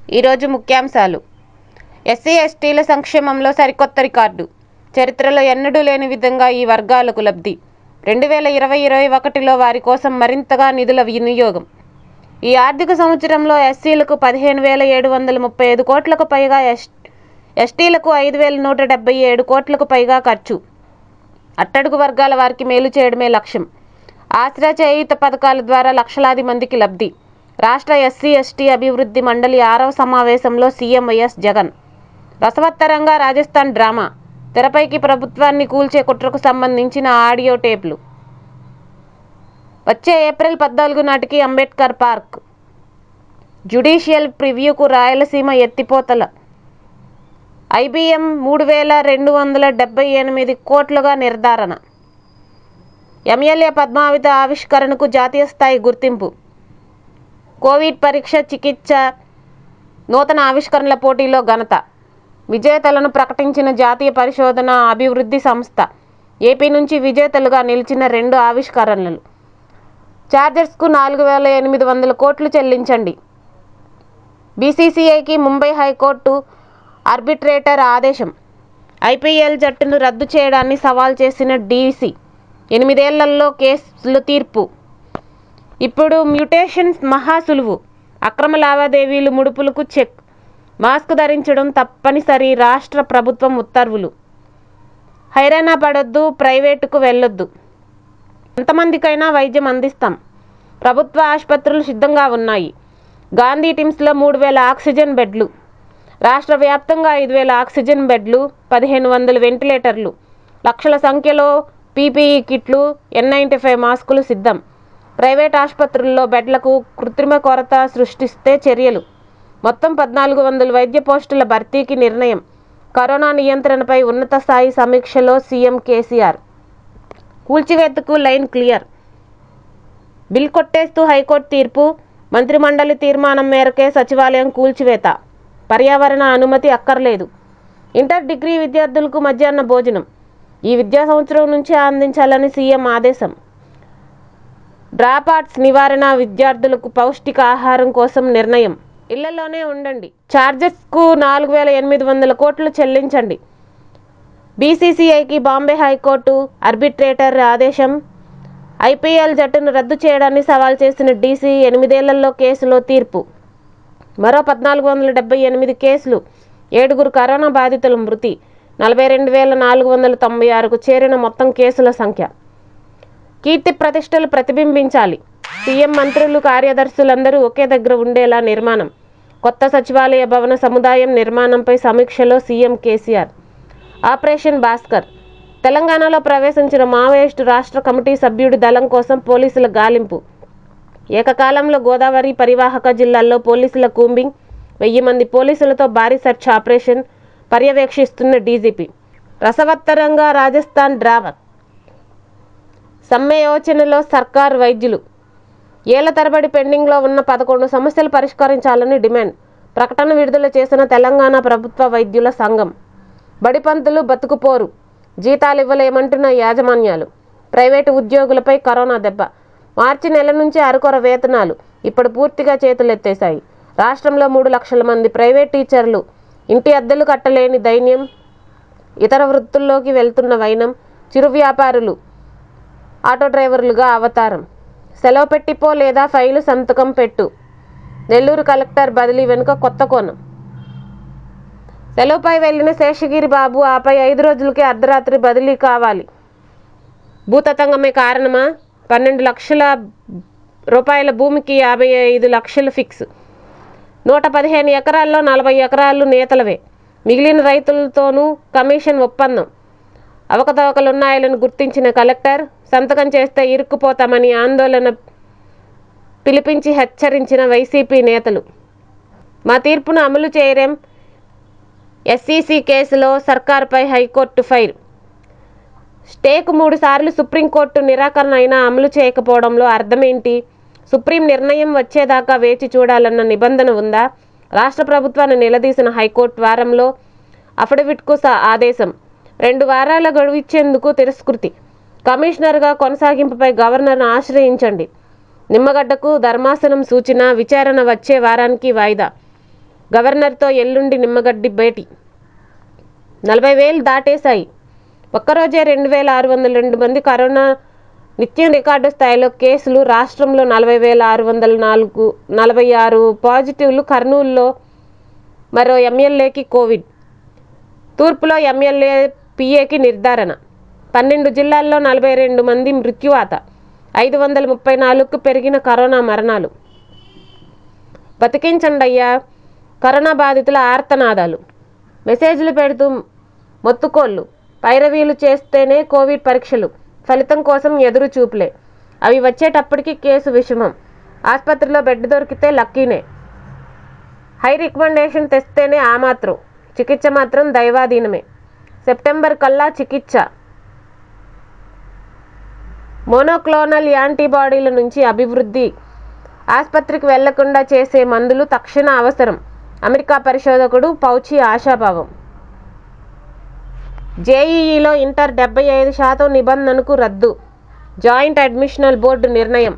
ఈరోజు ముఖ్యాంశాలు ఎస్సీ ఎస్టీల సంక్షేమంలో సరికొత్త రికార్డు చరిత్రలో ఎన్నడూ లేని విధంగా ఈ వర్గాలకు లబ్ధి రెండు వేల ఇరవై ఇరవై ఒకటిలో వారి కోసం మరింతగా నిధుల వినియోగం ఈ ఆర్థిక సంవత్సరంలో ఎస్సీలకు పదిహేను వేల ఏడు వందల ముప్పై ఐదు కోట్లకు పైగా ఎస్ ఎస్టీలకు ఐదు వేల నూట డెబ్బై ఏడు కోట్లకు పైగా ఖర్చు అట్టడుగు వర్గాల వారికి మేలు చేయడమే లక్ష్యం ఆశ్రయ చేయూత పథకాల ద్వారా లక్షలాది మందికి లబ్ధి రాష్ట్ర ఎస్సీ ఎస్టీ అభివృద్ధి మండలి ఆరవ సమావేశంలో సీఎం వైఎస్ జగన్ రసవత్తరంగా రాజస్థాన్ డ్రామా తెరపైకి ప్రభుత్వాన్ని కూల్చే కుట్రకు సంబంధించిన ఆడియో టేప్లు వచ్చే ఏప్రిల్ పద్నాలుగు నాటికి అంబేద్కర్ పార్క్ జ్యుడిషియల్ ప్రివ్యూకు రాయలసీమ ఎత్తిపోతల ఐబీఎం మూడు వేల రెండు వందల డెబ్బై ఎనిమిది కోట్లుగా నిర్ధారణ ఎమ్మెల్యే పద్మావతి ఆవిష్కరణకు జాతీయ స్థాయి గుర్తింపు కోవిడ్ పరీక్ష చికిత్స నూతన ఆవిష్కరణల పోటీలో ఘనత విజేతలను ప్రకటించిన జాతీయ పరిశోధన అభివృద్ధి సంస్థ ఏపీ నుంచి విజేతలుగా నిలిచిన రెండు ఆవిష్కరణలు చార్జర్స్కు నాలుగు వేల ఎనిమిది వందల కోట్లు చెల్లించండి బీసీసీఐకి ముంబై హైకోర్టు ఆర్బిట్రేటర్ ఆదేశం ఐపీఎల్ జట్టును రద్దు చేయడాన్ని సవాల్ చేసిన డీసీ ఎనిమిదేళ్లలో కేసులు తీర్పు ఇప్పుడు మ్యూటేషన్స్ మహా సులువు అక్రమ లావాదేవీలు ముడుపులకు చెక్ మాస్క్ ధరించడం తప్పనిసరి రాష్ట్ర ప్రభుత్వం ఉత్తర్వులు హైరానా పడొద్దు ప్రైవేటుకు వెళ్ళొద్దు ఎంతమందికైనా వైద్యం అందిస్తాం ప్రభుత్వ ఆసుపత్రులు సిద్ధంగా ఉన్నాయి గాంధీ టిమ్స్లో మూడు వేల ఆక్సిజన్ బెడ్లు రాష్ట్ర వ్యాప్తంగా ఐదు వేల ఆక్సిజన్ బెడ్లు పదిహేను వందల వెంటిలేటర్లు లక్షల సంఖ్యలో పీపీఈ కిట్లు ఎన్ నైంటీ ఫైవ్ మాస్కులు సిద్ధం ప్రైవేట్ ఆసుపత్రుల్లో బెడ్లకు కృత్రిమ కొరత సృష్టిస్తే చర్యలు మొత్తం పద్నాలుగు వందల వైద్య పోస్టుల భర్తీకి నిర్ణయం కరోనా నియంత్రణపై ఉన్నత స్థాయి సమీక్షలో సీఎం కేసీఆర్ కూల్చివేతకు లైన్ క్లియర్ బిల్ కొట్టేస్తూ హైకోర్టు తీర్పు మంత్రిమండలి తీర్మానం మేరకే సచివాలయం కూల్చివేత పర్యావరణ అనుమతి అక్కర్లేదు ఇంటర్ డిగ్రీ విద్యార్థులకు మధ్యాహ్న భోజనం ఈ విద్యా సంవత్సరం నుంచి అందించాలని సీఎం ఆదేశం డ్రాప్ అవుట్స్ నివారణ విద్యార్థులకు పౌష్టిక ఆహారం కోసం నిర్ణయం ఇళ్లలోనే ఉండండి ఛార్జెస్కు నాలుగు వేల ఎనిమిది వందల కోట్లు చెల్లించండి బీసీసీఐకి బాంబే హైకోర్టు ఆర్బిట్రేటర్ ఆదేశం ఐపీఎల్ జట్టును రద్దు చేయడాన్ని సవాల్ చేసిన డీసీ ఎనిమిదేళ్లలో కేసులో తీర్పు మరో పద్నాలుగు వందల డెబ్బై ఎనిమిది కేసులు ఏడుగురు కరోనా బాధితుల మృతి నలభై రెండు వేల నాలుగు వందల తొంభై ఆరుకు చేరిన మొత్తం కేసుల సంఖ్య కీర్తి ప్రతిష్టలు ప్రతిబింబించాలి సీఎం మంత్రులు కార్యదర్శులందరూ ఒకే దగ్గర ఉండేలా నిర్మాణం కొత్త సచివాలయ భవన సముదాయం నిర్మాణంపై సమీక్షలో సీఎం కేసీఆర్ ఆపరేషన్ భాస్కర్ తెలంగాణలో ప్రవేశించిన మావోయిస్టు రాష్ట్ర కమిటీ సభ్యుడి దళం కోసం పోలీసుల గాలింపు ఏకకాలంలో గోదావరి పరివాహక జిల్లాల్లో పోలీసుల కూంబింగ్ వెయ్యి మంది పోలీసులతో భారీ సెర్చ్ ఆపరేషన్ పర్యవేక్షిస్తున్న డీజీపీ రసవత్తరంగా రాజస్థాన్ డ్రామా సమ్మె యోచనలో సర్కార్ వైద్యులు ఏళ్ల తరబడి పెండింగ్లో ఉన్న పదకొండు సమస్యలు పరిష్కరించాలని డిమాండ్ ప్రకటన విడుదల చేసిన తెలంగాణ ప్రభుత్వ వైద్యుల సంఘం బడిపంతులు బతుకుపోరు జీతాలు ఇవ్వలేమంటున్న యాజమాన్యాలు ప్రైవేటు ఉద్యోగులపై కరోనా దెబ్బ మార్చి నెల నుంచి అరకొర వేతనాలు ఇప్పుడు పూర్తిగా చేతులెత్తేశాయి రాష్ట్రంలో మూడు లక్షల మంది ప్రైవేట్ టీచర్లు ఇంటి అద్దెలు కట్టలేని దైన్యం ఇతర వృత్తుల్లోకి వెళ్తున్న వైనం చిరు వ్యాపారులు ఆటో డ్రైవర్లుగా అవతారం సెలవు పెట్టిపో లేదా ఫైలు సంతకం పెట్టు నెల్లూరు కలెక్టర్ బదిలీ వెనుక కొత్త కోణం సెలవుపై వెళ్లిన శేషగిరి బాబు ఆపై ఐదు రోజులకే అర్ధరాత్రి బదిలీ కావాలి భూతతంగమే కారణమా పన్నెండు లక్షల రూపాయల భూమికి యాభై ఐదు లక్షలు ఫిక్స్ నూట పదిహేను ఎకరాల్లో నలభై ఎకరాలు నేతలవే మిగిలిన రైతులతోనూ కమిషన్ ఒప్పందం అవకతవకలున్నాయని గుర్తించిన కలెక్టర్ సంతకం చేస్తే ఇరుక్కుపోతామని ఆందోళన పిలిపించి హెచ్చరించిన వైసీపీ నేతలు మా తీర్పును అమలు చేయరేం ఎస్సీసీ కేసులో సర్కార్పై హైకోర్టు ఫైర్ స్టేకు మూడు సార్లు సుప్రీంకోర్టు నిరాకరణ అయినా అమలు చేయకపోవడంలో అర్థమేంటి సుప్రీం నిర్ణయం వచ్చేదాకా వేచి చూడాలన్న నిబంధన ఉందా రాష్ట్ర ప్రభుత్వాన్ని నిలదీసిన హైకోర్టు వారంలో అఫిడవిట్కు స ఆదేశం రెండు వారాల గడువిచ్చేందుకు తిరస్కృతి కమిషనర్గా కొనసాగింపుపై గవర్నర్ను ఆశ్రయించండి నిమ్మగడ్డకు ధర్మాసనం సూచన విచారణ వచ్చే వారానికి వాయిదా గవర్నర్తో ఎల్లుండి నిమ్మగడ్డి భేటీ నలభై వేలు దాటేశాయి ఒక్కరోజే రెండు వేల ఆరు వందల రెండు మంది కరోనా నిత్యం రికార్డు స్థాయిలో కేసులు రాష్ట్రంలో నలభై వేల ఆరు వందల నాలుగు నలభై ఆరు పాజిటివ్లు కర్నూలులో మరో ఎమ్మెల్యేకి కోవిడ్ తూర్పులో ఎమ్మెల్యే పిఏకి నిర్ధారణ పన్నెండు జిల్లాల్లో నలభై రెండు మంది మృత్యువాత ఐదు వందల ముప్పై నాలుగుకు పెరిగిన కరోనా మరణాలు బతికించండి అయ్యా కరోనా బాధితుల ఆర్తనాదాలు మెసేజ్లు పెడుతూ మొత్తుకోళ్ళు పైరవీలు చేస్తేనే కోవిడ్ పరీక్షలు ఫలితం కోసం ఎదురు చూపులే అవి వచ్చేటప్పటికి కేసు విషమం ఆసుపత్రిలో బెడ్ దొరికితే లక్కీనే హై రికమెండేషన్ తెస్తేనే ఆ మాత్రం చికిత్స మాత్రం దైవాధీనమే సెప్టెంబర్ కల్లా చికిత్స మోనోక్లోనల్ యాంటీబాడీల నుంచి అభివృద్ధి ఆసుపత్రికి వెళ్లకుండా చేసే మందులు తక్షణ అవసరం అమెరికా పరిశోధకుడు పౌచి ఆశాభావం జేఈఈలో ఇంటర్ డెబ్బై ఐదు శాతం నిబంధనకు రద్దు జాయింట్ అడ్మిషనల్ బోర్డు నిర్ణయం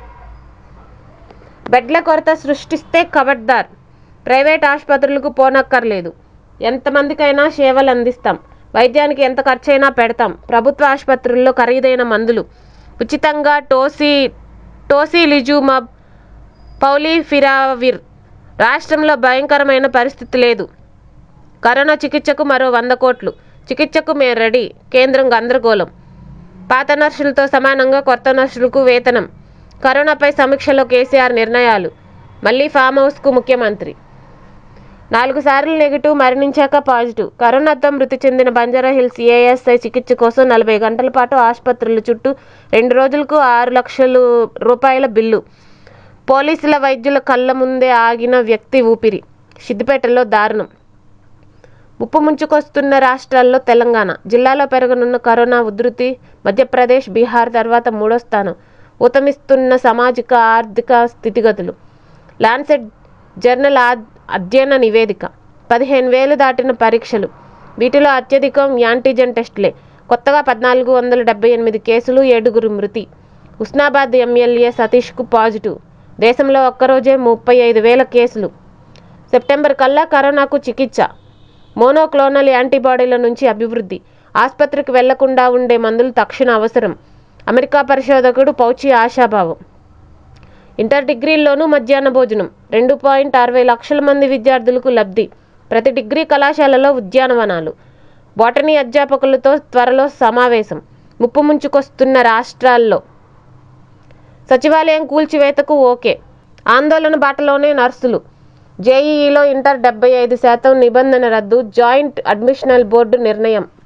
బెడ్ల కొరత సృష్టిస్తే ఖబర్దార్ ప్రైవేట్ ఆసుపత్రులకు పోనక్కర్లేదు ఎంతమందికైనా సేవలు అందిస్తాం వైద్యానికి ఎంత ఖర్చైనా పెడతాం ప్రభుత్వ ఆసుపత్రుల్లో ఖరీదైన మందులు ఉచితంగా టోసీ టోసిలిజుమబ్ పౌలిఫిరావిర్ రాష్ట్రంలో భయంకరమైన పరిస్థితి లేదు కరోనా చికిత్సకు మరో వంద కోట్లు చికిత్సకు మే రెడీ కేంద్రం గందరగోళం పాత నర్సులతో సమానంగా కొత్త నర్సులకు వేతనం కరోనాపై సమీక్షలో కేసీఆర్ నిర్ణయాలు మళ్ళీ ఫామ్ హౌస్కు ముఖ్యమంత్రి నాలుగు సార్లు నెగిటివ్ మరణించాక పాజిటివ్ కరోనాతో మృతి చెందిన బంజారా హిల్స్ ఏఎస్ఐ చికిత్స కోసం నలభై గంటల పాటు ఆసుపత్రుల చుట్టూ రెండు రోజులకు ఆరు లక్షలు రూపాయల బిల్లు పోలీసుల వైద్యుల కళ్ళ ముందే ఆగిన వ్యక్తి ఊపిరి సిద్దిపేటలో దారుణం ముప్పు ముంచుకొస్తున్న రాష్ట్రాల్లో తెలంగాణ జిల్లాలో పెరగనున్న కరోనా ఉధృతి మధ్యప్రదేశ్ బీహార్ తర్వాత మూడో స్థానం ఊతమిస్తున్న సామాజిక ఆర్థిక స్థితిగతులు లాన్సెట్ జర్నల్ ఆ అధ్యయన నివేదిక పదిహేను వేలు దాటిన పరీక్షలు వీటిలో అత్యధికం యాంటీజెన్ టెస్టులే కొత్తగా పద్నాలుగు వందల డెబ్బై ఎనిమిది కేసులు ఏడుగురు మృతి ఉస్నాబాద్ ఎమ్మెల్యే సతీష్కు పాజిటివ్ దేశంలో ఒక్కరోజే ముప్పై ఐదు వేల కేసులు సెప్టెంబర్ కల్లా కరోనాకు చికిత్స మోనోక్లోనల్ యాంటీబాడీల నుంచి అభివృద్ధి ఆసుపత్రికి వెళ్లకుండా ఉండే మందులు తక్షణ అవసరం అమెరికా పరిశోధకుడు పౌచి ఆశాభావం ఇంటర్ డిగ్రీల్లోనూ మధ్యాహ్న భోజనం రెండు పాయింట్ అరవై లక్షల మంది విద్యార్థులకు లబ్ధి ప్రతి డిగ్రీ కళాశాలలో ఉద్యానవనాలు బోటనీ అధ్యాపకులతో త్వరలో సమావేశం ముప్పు ముంచుకొస్తున్న రాష్ట్రాల్లో సచివాలయం కూల్చివేతకు ఓకే ఆందోళన బాటలోనే నర్సులు జేఈఈలో ఇంటర్ డెబ్బై ఐదు శాతం నిబంధన రద్దు జాయింట్ అడ్మిషనల్ బోర్డు నిర్ణయం